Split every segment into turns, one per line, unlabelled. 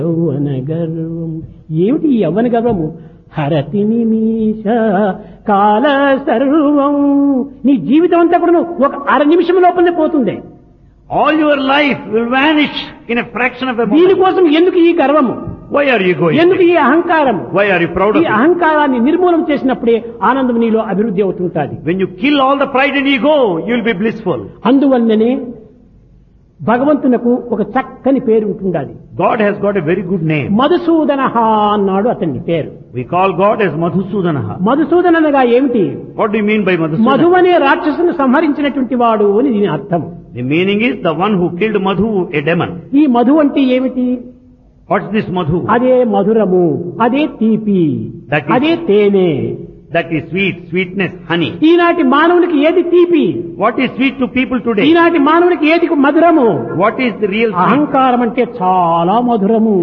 యౌవన గర్వం ఏమిటి ఈ యవ్వన గర్వము హరతి నిమిష కాల సర్వం నీ జీవితం అంతా కూడా ఒక అర నిమిషం లోపలనే పోతుంది
All your life will vanish in a fraction of a moment.
దీనికోసం ఎందుకు ఈ గర్వము
Why are you going?
ఎందుకు ఈ అహంకారము
Why are you proud
ఈ
of it?
అహంకారాన్ని నిర్మూలన చేసినప్పుడే ఆనందం నీలో అభివృద్ధి అవుతుంటాది
When you kill all the pride and ego, you will be blissful.
అందువల్లనే భగవంతునకు ఒక చక్కని పేరు ఉంటుండాలి
God has got a very good name.
Madhusudana అన్నాడు అతని పేరు
We call God as Madhusudanaha.
Madhusudana అనగా ఏమిటి
What do you mean by
Madhu
Madhusudana?
అనే రాక్షసును సంహరించినటువంటి వాడు అని దీని అర్థం
The meaning is the one who killed Madhu, a demon.
ఈ మధు అంటే ఏమిటి
What's this Madhu?
అదే మధురము అదే తీపి
That is-
అదే తేనె
That is sweet, sweetness, honey.
ఈనాటి మానవునికి ఏది తీపి
What is sweet to people today?
ఈనాటి మానవునికి ఏది మధురము
What is the real sweet?
అహంకారం అంటే చాలా మధురము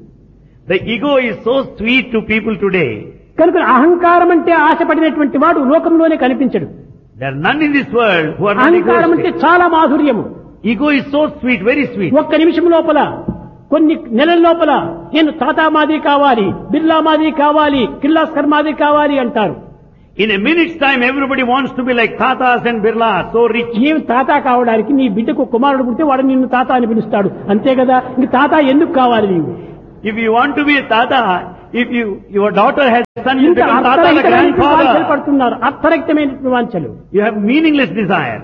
The ego is so sweet to people today.
కనుక అహంకారం అంటే ఆశపడినటువంటి వాడు లోకంలోనే కనిపించడు
There are none in this world who are not
అహంకారం అంటే
egoistic.
చాలా మాధుర్యము
Ego is so sweet, very sweet.
ఒక్క నిమిషం లోపల కొన్ని నెలల లోపల నేను టాటా మాదిరి కావాలి బిర్లా మాదిరి కావాలి కిర్లాస్కర్ మాదిరి కావాలి అంటారు
In a minute's time, everybody wants to be like Tatas and Birla, so rich.
ఏమి తాత కావడానికి నీ బిడ్డకు కుమారుడు పుడితే వాడు నిన్ను తాత అని పిలుస్తాడు అంతే కదా ఇంక తాత ఎందుకు కావాలి నీవు
If you want to be a Tata, if you, your daughter has son, you
ఇంత
become Tata the
అర్థరహితమైనటువంటి వాంఛలు
grandfather.
పడుతున్నారు అర్థరహితమైనటువంటి వాంఛలు
You have meaningless desires.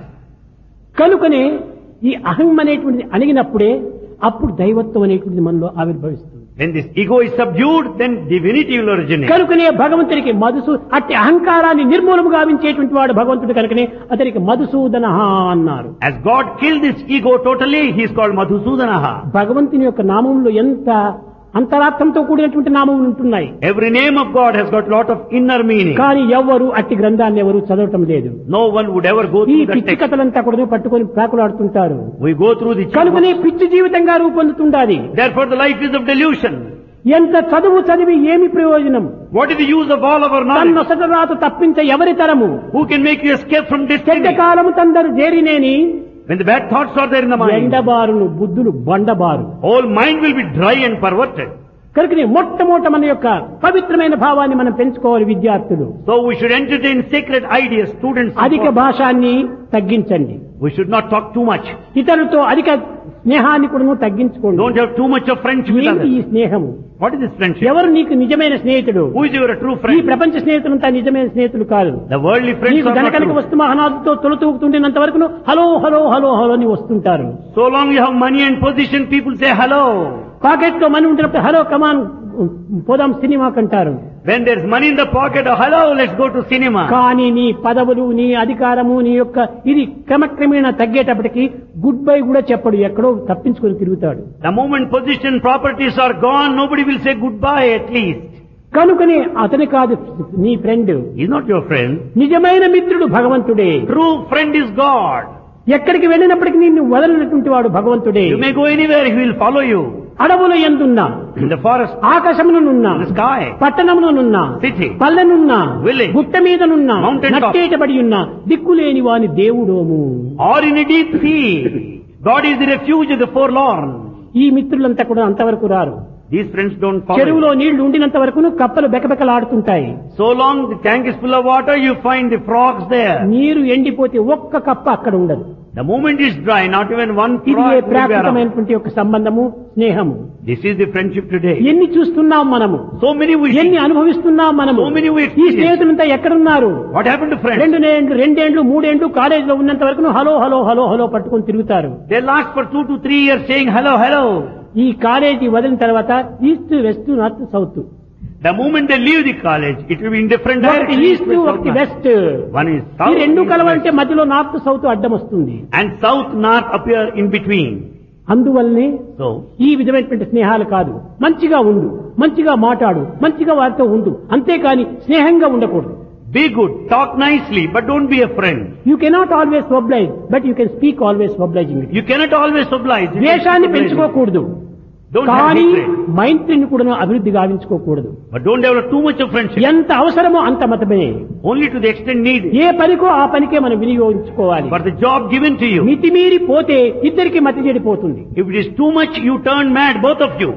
కనుకనే ఈ అహం అనేటువంటిది అణిగినప్పుడే అప్పుడు దైవత్వం అనేటువంటిది మనలో ఆవిర్భవిస్తుంది
When this ego is subdued, then divinity will originate.
కనుకనే భగవంతునికి మధుసూ అట్టి అహంకారాన్ని నిర్మూలము గావించేటువంటి వాడు భగవంతుడు కనుకనే అతనికి మధుసూదన అన్నారు
As God killed this ego totally, he is called Madhusudanaha.
భగవంతుని యొక్క నామంలో ఎంత అంతరార్థంతో కూడినటువంటి నామములు ఉంటున్నాయి
Every name of God has got lot of inner meaning.
కానీ ఎవ్వరు అట్టి గ్రంథాన్ని ఎవరు చదవటం లేదు
No one would ever go
ఈ
through that
పిచ్చి
text.
కథలంతా కూడా పట్టుకొని ప్రాకులాడుతుంటారు
We go through the
కనుకనే పిచ్చి జీవితంగా రూపొందుతుండాలి
Therefore the life is of delusion.
ఎంత చదువు చదివి ఏమి ప్రయోజనం
What is the use of all of our
తన
knowledge?
నొసట రాత తప్పించ ఎవరి తరము
Who can make you escape from
చెడ్డ
destiny?
కాలము తందరు చేరినేని
When the bad thoughts are there in the mind,
ఎండబారును బుద్ధులు బండబారు
whole mind will be dry and perverted.
కనుక మొట్టమొదట మన యొక్క పవిత్రమైన భావాన్ని మనం పెంచుకోవాలి విద్యార్థులు
So we should entertain sacred ideas, students.
అధిక భాషాన్ని తగ్గించండి
We should not talk too much.
ఇతరులతో అధిక స్నేహాన్ని కూడా తగ్గించుకోండి
Don't have too much of friendship with
ఏంటి ఈ
others.
స్నేహము
What is this friendship?
ఎవరు నీకు నిజమైన స్నేహితుడు
Who is your true
ఈ
friend?
ప్రపంచ స్నేహితులంతా నిజమైన స్నేహితులు కాదు
The worldly friends
నీకు
are not
ధనకనక
true.
వస్తు మహనాథుతో తొలతూగుతుండినంత వరకు హలో హలో హలో హలో అని వస్తుంటారు
So long you have money and position, people say hello.
Pocket లో మనీ ఉంటున్నప్పుడు హలో కమాన్ పోదాం సినిమాకి అంటారు
When there's money in the pocket, oh, hello, let's go to cinema.
కానీ నీ పదవులు నీ అధికారము నీ యొక్క ఇది క్రమక్రమేణా తగ్గేటప్పటికి గుడ్ బై కూడా చెప్పడు ఎక్కడో తప్పించుకొని తిరుగుతాడు
The moment position, properties are gone, nobody will say goodbye at least.
కనుకనే అతని కాదు నీ friend
He's not your friend.
నిజమైన మిత్రుడు భగవంతుడే
True friend is God.
ఎక్కడికి వెళ్ళినప్పటికీ నిన్ను వదలినటువంటి వాడు భగవంతుడే
You may go anywhere, he will follow you.
అడవుల ఎందున్నా
In the forest,
ఆకాశమునున్నా
in the sky,
పట్టణమునున్నా
City.
పల్లెనున్నా
Village.
గుట్ట మీదనున్నా
Mountain top.
నట్టేటబడి ఉన్నా దిక్కులేని వాని దేవుడోము
or in a deep sea. God is the refuge of the forlorn.
ఈ మిత్రులంతా కూడా అంతవరకు రారు
These friends don't follow.
చెరువులో
you.
నీళ్లు ఉండినంత వరకు కప్పలు బెకబెకలాడుతుంటాయి
So long the tank is full of water, you find the frogs there.
నీరు ఎండిపోతే ఒక్క కప్ప అక్కడ ఉండదు
The moment is dry, not even one
ఇది
frog will be around.
ప్రాకృతమైనటువంటి యొక్క సంబంధము స్నేహము
This is the friendship today.
ఎన్ని చూస్తున్నాం మనము
So many we see.
ఎన్ని అనుభవిస్తున్నాం మనము
So many we
ఈ
experience.
స్నేహితులంతా ఎక్కడున్నారు
What happened to friends?
రెండు నేండ్లు రెండేండ్లు మూడేండ్లు కాలేజీలో ఉన్నంత వరకు హలో హలో హలో హలో పట్టుకొని తిరుగుతారు
They last for two to three years saying hello, hello.
ఈ కాలేజీ వదిలిన తర్వాత east west north south
The moment they leave the college, it will be in different
ఒకటి
directions.
ఈస్ట్
with
ఒకటి
south,
west
north. One is
ఈ
south,
రెండు
east,
కలవంటే
west.
మధ్యలో north south అడ్డం వస్తుంది
and south, north appear in between.
అందువల్లనే
So,
ఈ విధమైనటువంటి స్నేహాలు కాదు మంచిగా ఉండు మంచిగా మాట్లాడు మంచిగా వారితో ఉండు అంతేకాని స్నేహంగా ఉండకూడదు
be good, talk nicely, but don't be a friend.
You cannot always oblige but you can speak always obliging
You cannot always oblige. You
ద్వేషాన్ని
can oblige.
పెంచుకోకూడదు
Don't have
కానీ
hatred.
మైత్రిని కూడా అభివృద్ధి గావించుకోకూడదు
But don't develop too much of friendship.
ఎంత అవసరమో అంత మతమే
Only to the extent needed.
ఏ పనికో ఆ పనికే మనం వినియోగించుకోవాలి
For the job given to you.
మితిమీరి పోతే ఇద్దరికి మతి చెడిపోతుంది
If it is too much, you turn mad, both of you.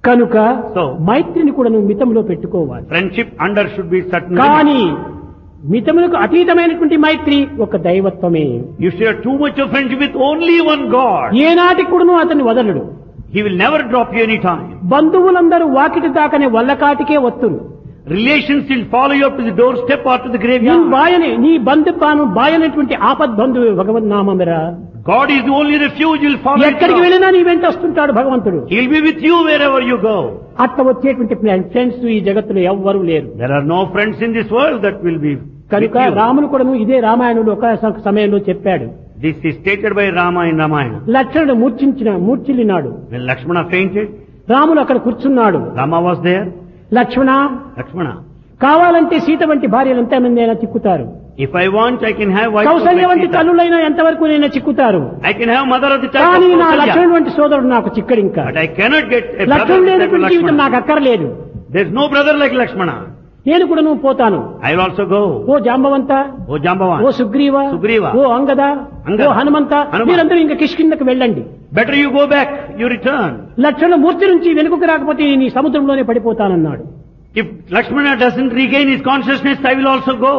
కనుక
So-
మైత్రిని కూడా నువ్వు మితంలో పెట్టుకోవాలి
Friendship under should be certain limits.
కానీ మితములకు అతీతమైనటువంటి మైత్రి ఒక దైవత్వమే
You share too much of friendship with only one God.
ఏనాటికి కూడాను అతన్ని వదలడు
He will never drop you any time.
బంధువులందరూ Vakiti దాకనే వల్లకాటికే వత్తురు
Relations will follow you up to the doorstep or to the
నీ
graveyard.
బాయని నీ బంధు Banu బాయనటువంటి ఆపద్బంధువు భగవన్నామరా
God is the only refuge will follow
ఎక్కడికి
you.
వెళ్ళినా నీ వెంట వస్తుంటాడు భగవంతుడు
He will be with you wherever you go.
అట్లా వచ్చేటువంటి ఫ్రెండ్స్ ఈ జగత్తులో ఎవ్వరూ లేరు
There are no friends in this world that will be with
కనుక
you.
రామును కూడాను ఇదే రామాయణుడు ఒక స- సమయంలో చెప్పాడు
This is stated by Rama in Ramayana.
లక్ష్మణుడు మూర్ఛించిన మూర్ఛిల్లినాడు
When Lakshmana fainted,
రాములు అక్కడ కూర్చున్నాడు
Rama was there.
Lakshmana
Lakshmana,
కావాలంటే సీత వంటి భార్యలు ఎంతమంది అయినా చిక్కుతారు
if I want, I can have wife of
Kaushalya
like
వంటి
Sita.
తల్లులైనా ఎంతవరకు నైనా చిక్కుతారు
I can have mother of the type
కానీ
of
నా
Kausalya.
లక్ష్మణుడు వంటి సోదరుడు నాకు చిక్కడు ఇంకా
But I cannot get a brother
లక్ష్మణుడు
of the type of
లేనటువంటి జీవితం
Lakshmana.
నాకు అక్కర్లేదు
There's no brother like Lakshmana.
నేను కూడా నువ్వు పోతాను
I will also go.
Oh Jambavanta
Oh Jambavan.
ఓ సుగ్రీవ
సుగ్రీవ.
ఓ అంగద
అంగద.
ఓ హనుమంత
హనుమ.
మీరందరూ ఇంకా కిష్కిందకు వెళ్ళండి
Better you go back, you return.
లక్ష్మణ మూర్తి నుంచి వెనుకకు రాకపోతే నీ సముద్రంలోనే పడిపోతానన్నాడు
If Lakshmana doesn't regain his consciousness, I will also go.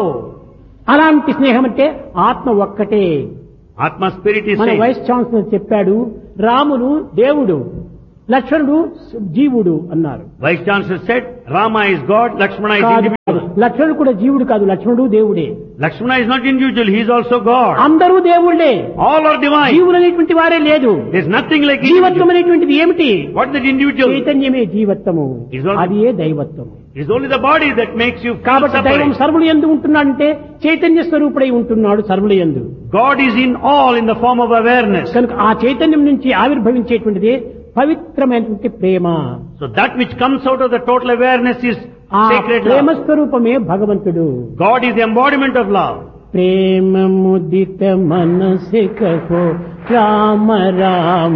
అలాంటి స్నేహం అంటే ఆత్మ ఒక్కటే
Atma spirit is
మన
saying.
వైస్ ఛాన్సలర్ చెప్పాడు రాముడు దేవుడు లక్ష్మణుడు జీవుడు అన్నారు
Vice Chancellor said, Rama is God, Lakshmana is
కాదు
individual.
లక్ష్మణుడు కూడా జీవుడు కాదు లక్ష్మణుడు దేవుడే
Lakshmana is not individual, he is also God.
అందరూ దేవుళ్ళే
All are divine.
జీవులు అనేటువంటి వారే లేదు
There is nothing like
జీవత్వం
individual.
అనేటువంటిది ఏమిటి
What is that individual?
చైతన్యమే జీవత్వము
Is all-
అది ఏ దైవత్వము
It is only the body that makes you feel
కాబట్టి దైవం
separate.
సర్వులు ఎందు ఉంటున్నాడంటే చైతన్య స్వరూపుడై ఉంటున్నాడు సర్వుల ఎందు
God is in all in the form of awareness.
కనుక ఆ చైతన్యం నుంచి ఆవిర్భవించేటువంటిది పవిత్రమైనటువంటి ప్రేమ
So that which comes out of the total awareness is
ఆ
sacred
ప్రేమ
love.
స్వరూపమే భగవంతుడు
God is the embodiment of love.
ప్రేమ ముదిత మనసి కహో రామ రామ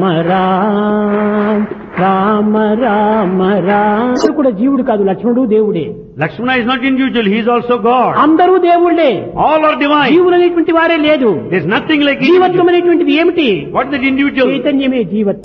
రామ రామ రామ రామ కూడా జీవుడు కాదు లక్ష్మణుడు దేవుడే
Lakshmana is not individual, he is also God.
అందరూ దేవుళ్ళే
All are divine.
జీవులు అనేటువంటి వారే లేదు
There is nothing like
జీవత్వం
individual.
అనేటువంటిది ఏమిటి
What is that individual?
చైతన్యమే జీవత్వం